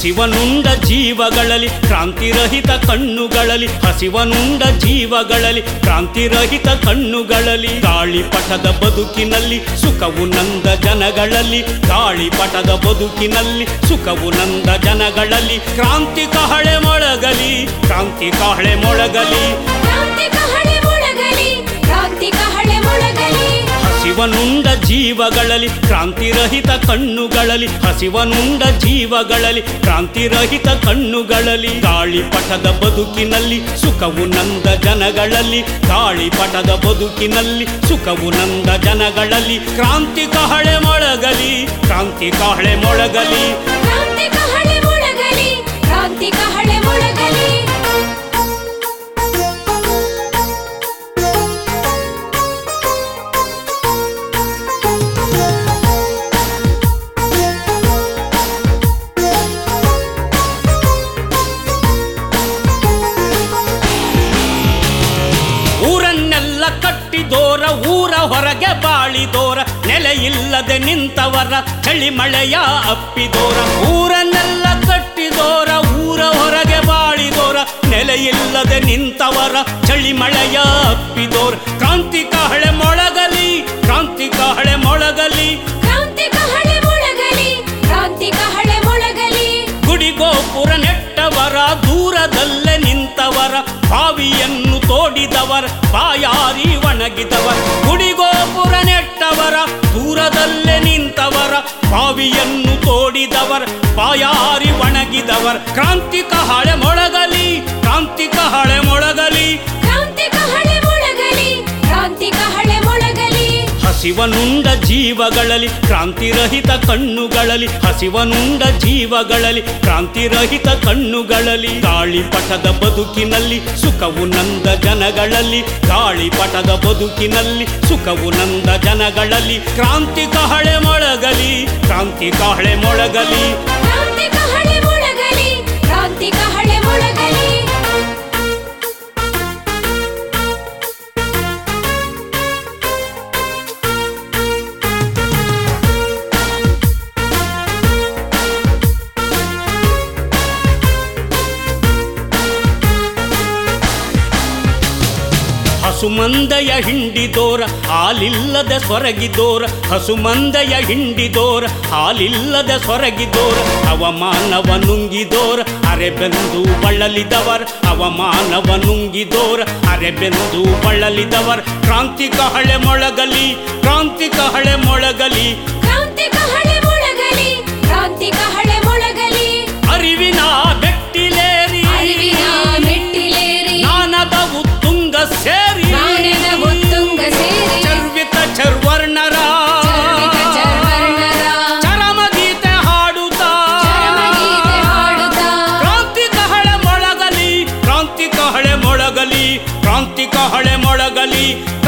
ಹಸಿವನುಂಡ ಜೀವಗಳಲ್ಲಿ ಕ್ರಾಂತಿರಹಿತ ಕಣ್ಣುಗಳಲ್ಲಿ ಹಸಿವನುಂಡ ಜೀವಗಳಲ್ಲಿ ಕ್ರಾಂತಿರಹಿತ ಕಣ್ಣುಗಳಲ್ಲಿ ಗಾಳಿಪಟದ ಬದುಕಿನಲ್ಲಿ ಸುಖವು ನಂದ ಜನಗಳಲ್ಲಿ ಗಾಳಿಪಟದ ಬದುಕಿನಲ್ಲಿ ಸುಖವು ನಂದ ಜನಗಳಲ್ಲಿ ಕ್ರಾಂತಿ ಕಹಳೆ ಮೊಳಗಲಿ ಕ್ರಾಂತಿ ಕಹಳೆ ಮೊಳಗಲಿ ಕ್ರಾಂತಿ ಕಹಳೆ ಮೊಳಗಲಿ ಕ್ರಾಂತಿ ಕಹಳೆ ಮೊಳಗಲಿ ಹಸಿವನುಂಡ ಜೀವಗಳಲ್ಲಿ ಕ್ರಾಂತಿರಹಿತ ಕಣ್ಣುಗಳಲ್ಲಿ ಹಸಿವನುಂಡ ಜೀವಗಳಲ್ಲಿ ಕ್ರಾಂತಿರಹಿತ ಕಣ್ಣುಗಳಲ್ಲಿ ಗಾಳಿಪಟದ ಬದುಕಿನಲ್ಲಿ ಸುಖವು ನಂದ ಜನಗಳಲ್ಲಿ ಗಾಳಿಪಟದ ಬದುಕಿನಲ್ಲಿ ಸುಖವು ನಂದ ಜನಗಳಲ್ಲಿ ಕ್ರಾಂತಿ ಕಹಳೆ ಮೊಳಗಲಿ ಕ್ರಾಂತಿ ಕಹಳೆ ಮೊಳಗಲಿ ಕ್ರಾಂತಿ ಕಹಳೆ ಮೊಳಗಲಿ ಕ್ರಾಂತಿ ಕಹಳೆ ಮೊಳಗಲಿ ಊರನ್ನೆಲ್ಲ ಕಟ್ಟಿದೋರ ಊರ ಹೊರಗೆ ಬಾಳಿದೋರ ನೆಲೆಯಿಲ್ಲದೆ ನಿಂತವರ ಚಳಿ ಮಳೆಯ ಅಪ್ಪಿದೋರ ಊರನ್ನೆಲ್ಲ ಕಟ್ಟಿದೋರ ಊರ ಹೊರಗೆ ಬಾಳಿದೋರ ನೆಲೆಯಿಲ್ಲದೆ ನಿಂತವರ ಚಳಿ ಮಳೆಯ ಅಪ್ಪಿದೋರ ಕ್ರಾಂತಿ ಕಹಳೆ ಮೊಳಗಲಿ ಕ್ರಾಂತಿ ಕಹಳೆ ಮೊಳಗಲಿ ಕ್ರಾಂತಿ ಕಹಳೆ ಮೊಳಗಲಿ ಕ್ರಾಂತಿ ಕಹಳೆ ಮೊಳಗಲಿ ಗುಡಿಗೋಪುರ ನೆಟ್ಟವರ ದೂರದಲ್ಲೇ ನಿಂತವರ ಬಾವಿಯನ್ನು ತೋಡಿದವರ ಬಾಯಾರಿ ಒಣಗಿದವರ ಗುಡಿಗೋಪುರ ನೆಟ್ಟವರ ದೂರದಲ್ಲೇ ನಿಂತವರ ಬಾವಿಯನ್ನು ತೋಡಿದವರ ಬಾಯಾರಿ ಒಣಗಿದವರ ಕ್ರಾಂತಿ ಕಹಳೆ ಮೊಳಗಲಿ ಕ್ರಾಂತಿ ಕಹಳೆ ಮೊಳಗಲಿ ಕ್ರಾಂತಿ ಕಹಳೆ ಮೊಳಗಲಿ ಕ್ರಾಂತಿ ಕಹಳೆ ಮೊಳಗಲಿ ಹಸಿವನುಂಡ ಜೀವಗಳಲ್ಲಿ ಕ್ರಾಂತಿರಹಿತ ಕಣ್ಣುಗಳಲ್ಲಿ ಹಸಿವನುಂಡ ಜೀವಗಳಲ್ಲಿ ಕ್ರಾಂತಿರಹಿತ ಕಣ್ಣುಗಳಲ್ಲಿ ಗಾಳಿಪಟದ ಬದುಕಿನಲ್ಲಿ ಸುಖವು ನಂದ ಜನಗಳಲ್ಲಿ ಗಾಳಿಪಟದ ಬದುಕಿನಲ್ಲಿ ಸುಖವು ನಂದ ಜನಗಳಲ್ಲಿ ಕ್ರಾಂತಿ ಕಹಳೆ ಮೊಳಗಲಿ ಕ್ರಾಂತಿ ಕಹಳೆ ಮೊಳಗಲಿ ಕ್ರಾಂತಿ ಕಹಳೆ ಮೊಳಗಲಿ ಕ್ರಾಂತಿ ಕಹಳೆ ಮೊಳಗಲಿ ಹಸುಮಂದಯ ಹಿಂಡಿದೋರ ಹಾಲಿಲ್ಲದೆ ಸೊರಗಿದೋರ ಹಸುಮಂದಯ ಹಿಂಡಿದೋರ ಹಾಲಿಲ್ಲದೆ ಸೊರಗಿದೋರ ಅವಮಾನವ ನುಂಗಿದೋರ ಅರೆಬೆಂದು ಬಳಲಿದವರ ಅವಮಾನವ ನುಂಗಿದೋರ ಅರೆಬೆಂದು ಬಳಲಿದವರ ಕ್ರಾಂತಿ ಕಹಳೆ ಮೊಳಗಲಿ ಕ್ರಾಂತಿ ಕಹಳೆ ಮೊಳಗಲಿ ಕ್ರಾಂತಿ ಕಹಳೆ ಮೊಳಗಲಿ ಕ್ರಾಂತಿ ಕಹಳೆ ಮೊಳಗಲಿ ಅರಿವಿನ ಬೆಟ್ಟಿಲೇರಿ ಅರಿವಿನ ಮೆಟ್ಟಿಲೇರಿ ಜ್ಞಾನದ ಉತ್ತುಂಗ ಸೇರಿ ಜ್ಞಾನದ ಉತ್ತುಂಗ ಸೇರಿ ಚರ್ವಿತ ಚರ್ವರ್ಣರ ಚರ್ವಿತ ಚರ್ವರ್ಣರ ಚರಮಗೀತೆ ಹಾಡುತ್ತಾ ಚರಮಗೀತೆ ಹಾಡುತ್ತಾ ಕ್ರಾಂತಿ ಕಹಳೆ ಮೊಳಗಲಿ ಕ್ರಾಂತಿ ಕಹಳೆ ಮೊಳಗಲಿ ಕ್ರಾಂತಿ ಕಹಳೆ ಮೊಳಗಲಿ